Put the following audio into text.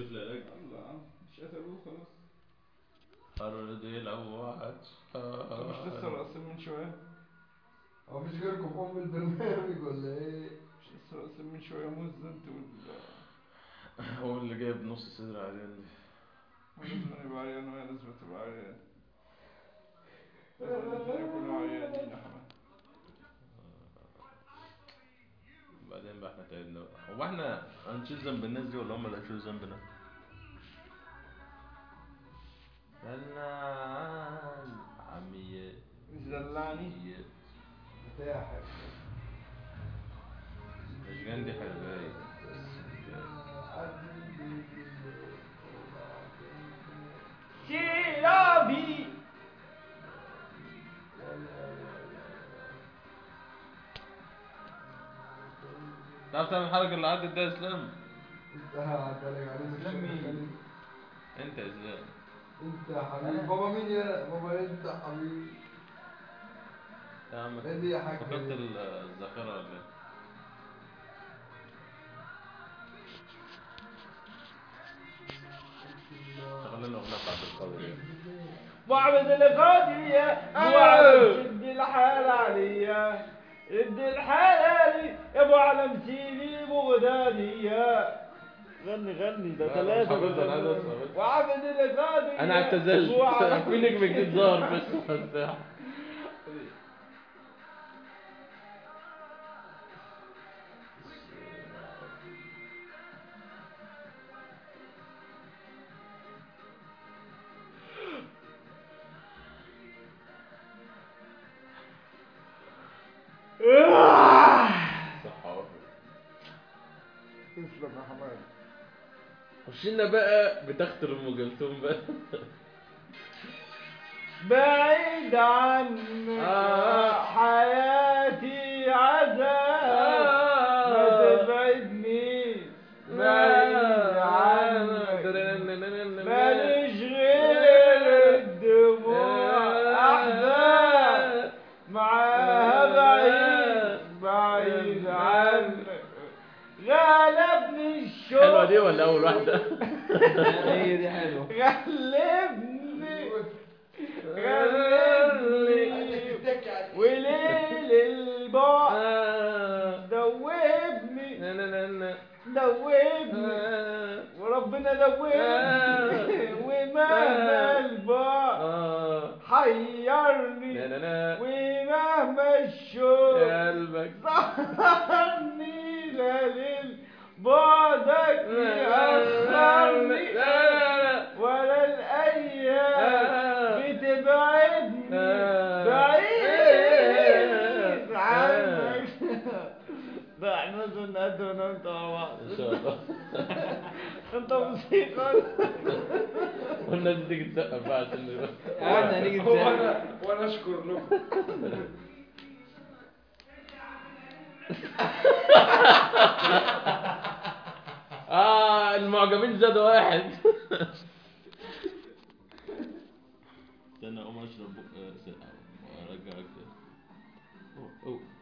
في العلاج الله مش قتلوه خلاص أرضي لو وعد طب مش لسه راسم من شوية هو مفيش غيركم في ام البرنامج ولا ايه؟ مش لسه راسم من شوية موز انت وال هو اللي جايب نص صدر عريان دي لازم يبقى عريان وهي لازم تبقى عريان لازم الاتنين يكونوا عريانين يا حماد بعدين بقى احنا تعبنا بقى هو احنا هنشيل ذنب الناس دي ولا هم اللي هيشيلوا ذنبنا؟ دلعان عميات مش دلعني عميات. بتاعك مش جندي حرباية شيرابي تعرف تعمل الحركة اللي عدت ده يا اسلام؟ انت هعترك عليه اسلام مين؟ انت يا اسلام انت يا حبيبي بابا مين يا بابا انت يا حبيبي يا عم ايه دي يا حاج فقدت ال- الذاكرة ولا ايه؟ شغل لنا اغنية بتاعت القوي دي بعبد القادرية وعلم شد الحال عليا اد الحلالي يا ابو علم سيدي بغدادية غني غني ده لا، ثلاثة مش حافظها، أنا عايز أسمع بس. وعبد القادرية انا اعتزلت وعلم- في نجم جديد ظهر في الساحة صح أهو. تسلم يا حماد خشينا بقى بتخت ام كلثوم بقى بعيد عنك آه. حياتي عذاب ما تبعدني بعيد عنك ماليش غير الدموع احزان معاها بعيد بعيد عنك غلبني الشوق حلوه دي ولا اول واحده هي دي حلوه غلبني غلبني وليل البعد دوبني دوبني وربنا دوبني ومهما البعد حيرني ومهما الشوق قلبك سهرني ليل بعدك يأخرني ولا الأيام بتبعدني بعيد عنك ده احنا لازم نقدم انا وانت مع بعض ان شاء الله انت موسيقى والناس دي تيجي تسقف بقى عشان نروح. قعدنا هنيجي هو نسافر انا وانا اشكر لكم اه المعجبين زادوا واحد استنى اقوم اشرب بق- آه، سقعة وارجعك تاني. أوه، أوه.